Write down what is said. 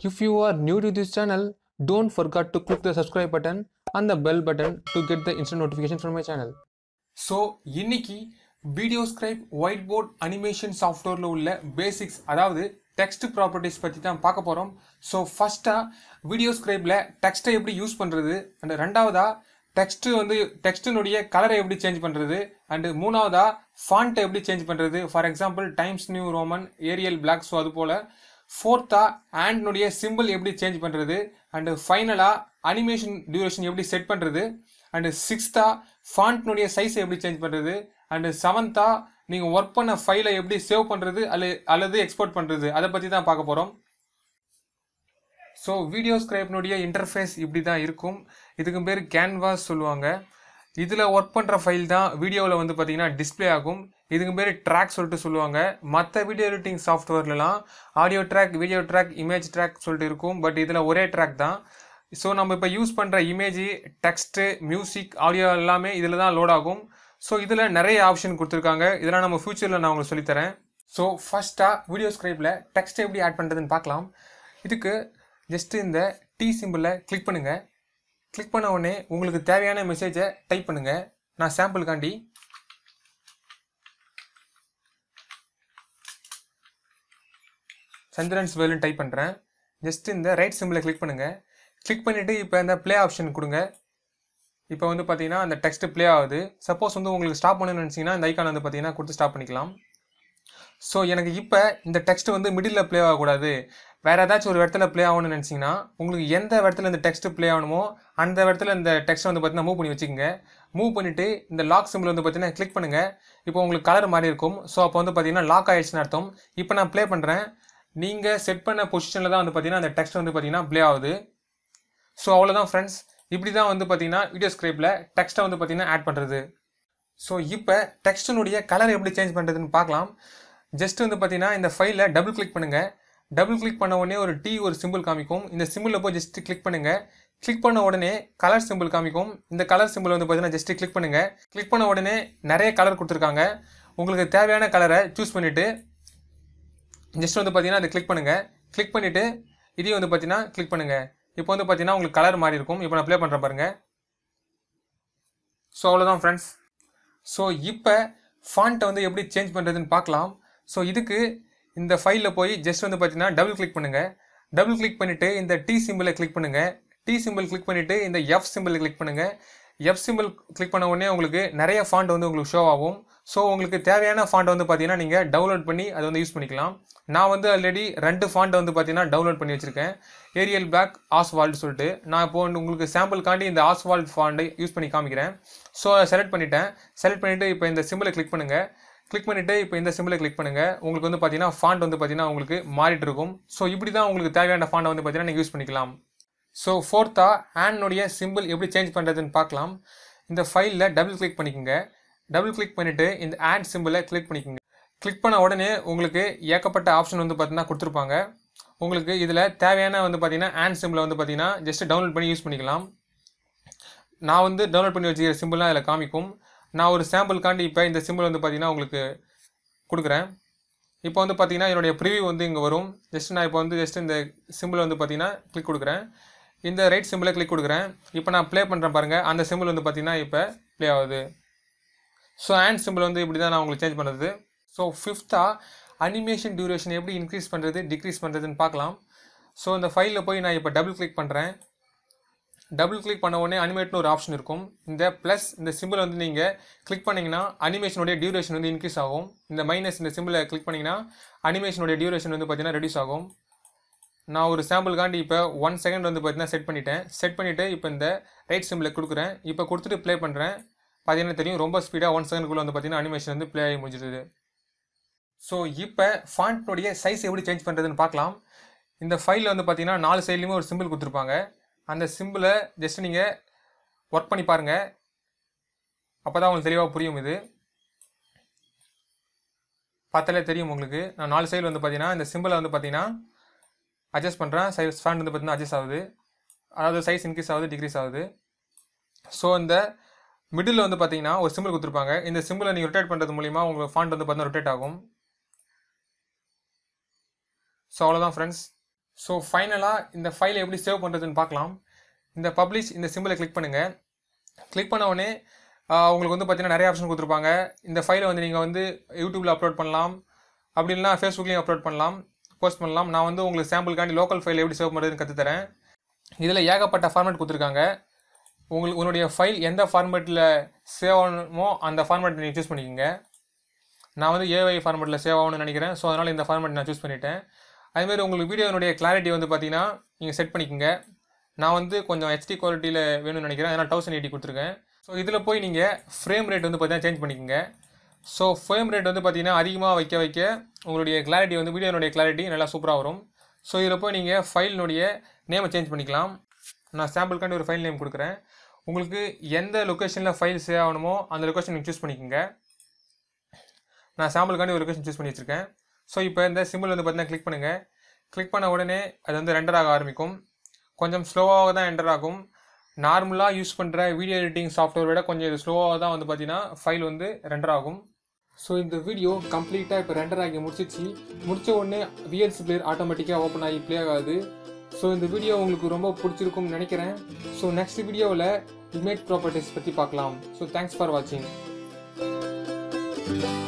If you are new to this channel, don't forget to click the subscribe button and the bell button to get the instant notification from my channel. So இன்னைக்கு video scribe white board animation சாஃப்ட்வேரில் உள்ள basics அதாவது text properties பற்றி தான் பார்க்க போகிறோம் so ஃபஸ்ட்டாக video ஸ்கிரைப்பில் டெக்ஸ்ட்டை எப்படி யூஸ் பண்ணுறது அண்ட் ரெண்டாவதாக டெக்ஸ்ட்டு வந்து டெக்ஸ்ட்டினுடைய கலரை எப்படி சேஞ்ச் பண்ணுறது அண்டு மூணாவதா ஃபாண்ட்டை எப்படி சேஞ்ச் பண்ணுறது for example Times New Roman Arial Black so அது போல் ஃபோர்த்தா ஆண்ட்னுடைய சிம்பிள் எப்படி சேஞ்ச் பண்ணுறது அண்டு ஃபைனலாக அனிமேஷன் டியூரேஷன் எப்படி செட் பண்ணுறது அண்டு சிக்ஸ்த்தா ஃபாண்ட்னுடைய சைஸை எப்படி சேஞ்ச் பண்ணுறது அண்டு செவன்த்தா நீங்கள் ஒர்க் பண்ண ஃபைலை எப்படி சேவ் பண்ணுறது அல்லது அல்லது எக்ஸ்போர்ட் பண்ணுறது அதை பற்றி தான் பார்க்க போகிறோம் ஸோ வீடியோ ஸ்கிரைப்னுடைய இன்டர்ஃபேஸ் இப்படி தான் இருக்கும் இதுக்கு பேர் கேன்வாஸ் சொல்லுவாங்க இதில் ஒர்க் பண்ணுற ஃபைல் தான் வீடியோவில் வந்து பார்த்தீங்கன்னா டிஸ்ப்ளே ஆகும் இதுக்கு பேர் ட்ராக் சொல்லிட்டு சொல்லுவாங்க மற்ற வீடியோ எடிட்டிங் சாஃப்ட்வேர்லலாம் audio track video track image track சொல்லிட்டு இருக்கும் பட் இதில் ஒரே ட்ராக் தான் ஸோ நம்ம இப்போ யூஸ் பண்ணுற இமேஜ் டெக்ஸ்ட்டு மியூசிக் ஆடியோ எல்லாமே இதில் தான் லோட் ஆகும் ஸோ இதில் நிறைய ஆப்ஷன் கொடுத்துருக்காங்க இதெல்லாம் நம்ம ஃபியூச்சரில் நான் உங்களுக்கு சொல்லித்தரேன் ஸோ ஃபஸ்ட்டாக வீடியோ ஸ்கிரைப்பில் டெக்ஸ்ட் எப்படி ஆட் பண்ணுறதுன்னு பார்க்கலாம் இதுக்கு ஜஸ்ட் இந்த டி சிம்பிளை கிளிக் பண்ணுங்கள் கிளிக் பண்ண உடனே உங்களுக்கு தேவையான மெசேஜை டைப் பண்ணுங்கள் நான் சாம்பிளுக்காண்டி சந்திரன்ஸ் வேலுன்னு டைப் பண்ணுறேன் ஜஸ்ட் இந்த ரைட் சிம்பிளை கிளிக் பண்ணுங்கள் கிளிக் பண்ணிவிட்டு இப்போ இந்த ப்ளே ஆப்ஷன் கொடுங்க இப்போ வந்து பார்த்தீங்கன்னா அந்த டெக்ஸ்ட் ப்ளே ஆகுது சப்போஸ் வந்து உங்களுக்கு ஸ்டாப் பண்ணணும்னு நினச்சிங்கன்னா இந்த ஐக்கான் வந்து பார்த்தீங்கன்னா கொடுத்து ஸ்டாப் பண்ணிக்கலாம் ஸோ எனக்கு இப்போ இந்த டெக்ஸ்ட் வந்து மிடில் ப்ளே ஆகக்கூடாது வேறு ஏதாச்சும் ஒரு இடத்துல ப்ளே ஆகணும்னு நினச்சிங்கன்னா உங்களுக்கு எந்த இடத்துல இந்த டெக்ஸ்ட் ப்ளே ஆகணுமோ அந்த இடத்துல இந்த டெக்ஸ்ட் வந்து பார்த்தீங்கன்னா மூவ் பண்ணி வச்சுக்கோங்க மூவ் பண்ணிவிட்டு இந்த லாக் சிம்பிள் வந்து பார்த்தீங்கன்னா கிளிக் பண்ணுங்கள் இப்போ உங்களுக்கு கலர் மாறி இருக்கும் ஸோ அப்போ வந்து பார்த்தீங்கன்னா லாக் ஆயிடுச்சுன்னு அர்த்தம் இப்போ நான் ப்ளே பண்ணுறேன் நீங்கள் செட் பண்ண பொசிஷனில் தான் வந்து பார்த்தீங்கன்னா அந்த டெக்ஸ்ட் வந்து பார்த்தீங்கன்னா ப்ளே ஆகுது ஸோ அவ்வளோதான் ஃப்ரெண்ட்ஸ் இப்படி தான் வந்து பார்த்தீங்கன்னா வீடியோ ஸ்கிரிப்டில் டெக்ஸ்ட்டை வந்து பார்த்தீங்கன்னா ஆட் பண்ணுறது ஸோ இப்போ டெக்ஸ்டினுடைய கலர் எப்படி சேஞ்ச் பண்ணுறதுன்னு பார்க்கலாம் ஜஸ்ட் வந்து பார்த்தீங்கன்னா இந்த ஃபைலில் டபுள் கிளிக் பண்ணுங்கள் டபுள் கிளிக் பண்ண உடனே ஒரு டி ஒரு சிம்பிள் காமிக்கும் இந்த சிம்பிளில் போய் ஜஸ்ட் கிளிக் பண்ணுங்கள் கிளிக் பண்ண உடனே கலர் சிம்பிள் காமிக்கும் இந்த கலர் சிம்பிள் வந்து பார்த்தீங்கன்னா ஜஸ்ட் கிளிக் பண்ணுங்கள் கிளிக் பண்ண உடனே நிறைய கலர் கொடுத்துருக்காங்க உங்களுக்கு தேவையான கலரை சூஸ் பண்ணிவிட்டு ஜஸ்ட் வந்து பார்த்தீங்கன்னா அதை கிளிக் பண்ணுங்கள் கிளிக் பண்ணிவிட்டு இதையும் வந்து பார்த்தீங்கன்னா கிளிக் பண்ணுங்கள் இப்போ வந்து பார்த்தீங்கன்னா உங்களுக்கு கலர் மாறி இருக்கும் இப்போ நான் ப்ளே பண்ணுறேன் பாருங்கள் ஸோ அவ்வளோதான் ஃப்ரெண்ட்ஸ் ஸோ இப்போ ஃபாண்ட்டை வந்து எப்படி சேஞ்ச் பண்ணுறதுன்னு பார்க்கலாம் ஸோ இதுக்கு இந்த ஃபைலில் போய் ஜஸ்ட் வந்து பார்த்தீங்கன்னா டபுள் கிளிக் பண்ணுங்கள் டபுள் கிளிக் பண்ணிவிட்டு இந்த டி சிம்பிளை கிளிக் பண்ணுங்கள் டி சிம்பிள் கிளிக் பண்ணிவிட்டு இந்த எஃப் சிம்பிளை கிளிக் பண்ணுங்கள் எஃப் சிம்பிள் கிளிக் பண்ண உடனே உங்களுக்கு நிறைய ஃபாண்ட் வந்து உங்களுக்கு ஷோ ஆகும் ஸோ உங்களுக்கு தேவையான ஃபாண்ட் வந்து பார்த்தீங்கன்னா நீங்கள் டவுன்லோட் பண்ணி அதை வந்து யூஸ் பண்ணிக்கலாம் நான் வந்து ஆல்ரெடி ரெண்டு ஃபாண்ட் வந்து பார்த்தீங்கன்னா டவுன்லோட் பண்ணி வச்சுருக்கேன் ஏரியல் பிளாக் ஆஸ்வால்ட் சொல்லிட்டு நான் இப்போ வந்து உங்களுக்கு சாம்பிளுக்காண்டி இந்த ஆஸ்வால்ட் ஃபாண்டை யூஸ் பண்ணி காமிக்கிறேன் ஸோ செலக்ட் பண்ணிட்டேன் செலக்ட் பண்ணிவிட்டு இப்போ இந்த சிம்பிளை கிளிக் பண்ணுங்கள் கிளிக் பண்ணிவிட்டு இப்போ இந்த சிம்பிளை கிளிக் பண்ணுங்கள் உங்களுக்கு வந்து பார்த்தீங்கன்னா ஃபாண்ட் வந்து பார்த்தீங்கன்னா உங்களுக்கு மாறிட்டு இருக்கும் ஸோ இப்படி தான் உங்களுக்கு தேவையான ஃபாண்டை வந்து பார்த்தீங்கன்னா நீங்கள் யூஸ் பண்ணிக்கலாம் ஸோ ஃபோர்த்தா ஹேண்ட்னுடைய சிம்பிள் எப்படி சேஞ்ச் பண்ணுறதுன்னு பார்க்கலாம் இந்த ஃபைலில் டபுள் கிளிக் பண்ணிக்கோங்க டபுள் கிளிக் பண்ணிவிட்டு இந்த ஆட் சிம்பிளை கிளிக் பண்ணிக்கோங்க கிளிக் பண்ண உடனே உங்களுக்கு ஏகப்பட்ட ஆப்ஷன் வந்து பார்த்தீங்கன்னா கொடுத்துருப்பாங்க உங்களுக்கு இதில் தேவையான வந்து பார்த்தீங்கன்னா ஆண்ட் சிம்பிளை வந்து பார்த்தீங்கன்னா ஜஸ்ட் டவுன்லோட் பண்ணி யூஸ் பண்ணிக்கலாம் நான் வந்து டவுன்லோட் பண்ணி வச்சுக்கிற சிம்பிள்லாம் இதில் காமிக்கும் நான் ஒரு சாம்பிளுக்காண்டி இப்போ இந்த சிம்பிள் வந்து பார்த்தீங்கன்னா உங்களுக்கு கொடுக்குறேன் இப்போ வந்து பார்த்தீங்கன்னா என்னுடைய ப்ரிவியூ வந்து இங்கே வரும் ஜஸ்ட் நான் இப்போ வந்து ஜஸ்ட் இந்த சிம்பிள் வந்து பார்த்தீங்கன்னா கிளிக் கொடுக்குறேன் இந்த ரைட் சிம்பிளை கிளிக் கொடுக்குறேன் இப்போ நான் ப்ளே பண்ணுறேன் பாருங்கள் அந்த சிம்பிள் வந்து பார்த்தீங்கன்னா இப்போ ப்ளே ஆகுது ஸோ ஹேண்ட் சிம்பிள் வந்து இப்படி தான் நான் உங்களுக்கு சேஞ்ச் பண்ணுறது ஸோ ஃபிஃப்த்தாக அனிமேஷன் டியூரேஷன் எப்படி இன்க்ரீஸ் பண்ணுறது டிக்ரீஸ் பண்ணுறதுன்னு பார்க்கலாம் ஸோ இந்த ஃபைலில் போய் நான் இப்போ டபுள் கிளிக் பண்ணுறேன் டபுள் கிளிக் பண்ண உடனே அனிமேட்னு ஒரு ஆப்ஷன் இருக்கும் இந்த ப்ளஸ் இந்த சிம்பிள் வந்து நீங்கள் கிளிக் பண்ணிங்கன்னா அனிமேஷனுடைய டியூரேஷன் வந்து இன்க்ரீஸ் ஆகும் இந்த மைனஸ் இந்த சிம்பிளை கிளிக் பண்ணிங்கன்னா அனிமேஷனுடைய டியூரேஷன் வந்து பார்த்தீங்கன்னா ரெடியூஸ் ஆகும் நான் ஒரு சாம்பிளுக்காண்டி இப்போ ஒன் செகண்ட் வந்து பார்த்தீங்கன்னா செட் பண்ணிட்டேன் செட் பண்ணிவிட்டு இப்போ இந்த ரைட் சிம்பிளை கொடுக்குறேன் இப்போ கொடுத்துட்டு ப்ளே பண்ணுறேன் பார்த்தீங்கன்னா தெரியும் ரொம்ப ஸ்பீடாக ஒன் செகண்ட்குள்ளே வந்து பார்த்தீங்கன்னா அனிமேஷன் வந்து ப்ளே ஆகி முடிஞ்சிடுது ஸோ இப்போ ஃபாண்ட்னுடைய சைஸ் எப்படி சேஞ்ச் பண்ணுறதுன்னு பார்க்கலாம் இந்த ஃபைலில் வந்து பார்த்தீங்கன்னா நாலு சைட்லேயுமே ஒரு சிம்பிள் கொடுத்துருப்பாங்க அந்த சிம்பிளை ஜஸ்ட் நீங்கள் ஒர்க் பண்ணி பாருங்கள் அப்போ தான் உங்களுக்கு தெளிவாக புரியும் இது பார்த்தாலே தெரியும் உங்களுக்கு நான் நாலு சைடில் வந்து பார்த்தீங்கன்னா இந்த சிம்பிளை வந்து பார்த்தீங்கன்னா அட்ஜஸ்ட் பண்ணுறேன் சைஸ் ஃபேன் வந்து பார்த்தீங்கன்னா அட்ஜஸ்ட் ஆகுது அதாவது சைஸ் இன்க்ரீஸ் ஆகுது டிக்ரீஸ் ஆகுது ஸோ இந்த மிடில் வந்து பார்த்தீங்கன்னா ஒரு சிம்பிள் கொடுத்துருப்பாங்க இந்த சிம்பிளை நீங்கள் ரொட்டேட் பண்ணுறது மூலிமா உங்களுக்கு ஃபாண்ட் வந்து பார்த்தீங்கன்னா ரொட்டேட் ஆகும் ஸோ அவ்வளோதான் ஃப்ரெண்ட்ஸ் ஸோ ஃபைனலாக இந்த ஃபைலை எப்படி சேவ் பண்ணுறதுன்னு பார்க்கலாம் இந்த பப்ளிஷ் இந்த சிம்பிளை கிளிக் பண்ணுங்கள் கிளிக் பண்ண உடனே ஆஹ், உங்களுக்கு வந்து பார்த்தீங்கன்னா நிறைய ஆப்ஷன் கொடுத்துருப்பாங்க இந்த ஃபைலை வந்து நீங்கள் வந்து யூடியூப்பில் அப்லோட் பண்ணலாம் அப்படி இல்லைனா ஃபேஸ்புக்லேயும் அப்லோட் பண்ணலாம் போஸ்ட் பண்ணலாம் நான் வந்து உங்களுக்கு சாம்பிளுக்காண்டி லோக்கல் ஃபைல் எப்படி சேவ் பண்ணுறதுன்னு கற்றுத்தரேன் இதில் ஏகப்பட்ட ஃபார்மேட் கொடுத்துருக்காங்க உங்களுக்கு உன்னுடைய ஃபைல் எந்த ஃபார்மேட்டில் சேவ் ஆகணுமோ அந்த ஃபார்மேட் நீங்கள் சூஸ் பண்ணிக்கோங்க நான் வந்து ஏஐ ஃபார்மேட்டில் சேவ் ஆகணும்னு நினைக்கிறேன் ஸோ அதனால் இந்த ஃபார்மேட் நான் சூஸ் பண்ணிட்டேன் அதேமாதிரி உங்களுக்கு வீடியோனுடைய கிளாரிட்டி வந்து பார்த்தீங்கன்னா நீங்கள் செட் பண்ணிக்கோங்க நான் வந்து கொஞ்சம் ஹெச்டி குவாலிட்டியில் வேணும்னு நினைக்கிறேன் அதனால் தௌசண்ட் எயிட்டி கொடுத்துருக்கேன் ஸோ இதில் போய் நீங்கள் ஃப்ரேம் ரேட் வந்து பார்த்தீங்கன்னா சேஞ்ச் பண்ணிக்கோங்க ஸோ ஃப்ரேம் ரேட் வந்து பார்த்தீங்கன்னா அதிகமாக வைக்க வைக்க உங்களுடைய கிளாரிட்டி வந்து வீடியோனுடைய கிளாரிட்டி நல்லா சூப்பராக வரும் ஸோ இதில் போய் நீங்கள் ஃபைலினுடைய நேமை சேஞ்ச் பண்ணிக்கலாம் நான் சாம்பிளுக்காண்டி ஒரு ஃபைல் நேம் கொடுக்குறேன் உங்களுக்கு எந்த லொக்கேஷனில் ஃபைல் சேவ் ஆகணுமோ அந்த லொக்கேஷன் நீங்கள் சூஸ் பண்ணிக்கோங்க நான் சாம்பிளுக்காண்டி ஒரு லொக்கேஷன் சூஸ் பண்ணி வச்சுருக்கேன் ஸோ இப்போ இந்த சிம்பிள் வந்து பார்த்தீங்கன்னா கிளிக் பண்ணுங்கள் கிளிக் பண்ண உடனே அது வந்து ரெண்டர் ஆக ஆரம்பிக்கும் கொஞ்சம் ஸ்லோவாக தான் என்டர் ஆகும் நார்மலாக யூஸ் பண்ணுற வீடியோ எடிட்டிங் சாஃப்ட்வேர் விட கொஞ்சம் இது ஸ்லோவாக தான் வந்து பார்த்தீங்கன்னா ஃபைல் வந்து ரெண்டர் ஆகும் ஸோ இந்த வீடியோ கம்ப்ளீட்டாக இப்போ ரெண்டர் ஆகி முடிச்சிச்சு முடிச்ச உடனே விஎல்சி பிளேயர் ஆட்டோமேட்டிக்காக ஓப்பன் ஆகி ப்ளே ஆகாது ஸோ இந்த வீடியோ உங்களுக்கு ரொம்ப பிடிச்சிருக்கும்னு நினைக்கிறேன் ஸோ நெக்ஸ்ட் வீடியோவில் இமேஜ் ப்ராப்பர்ட்டிஸ் பற்றி பார்க்கலாம் ஸோ தேங்க்ஸ் ஃபார் வாட்சிங்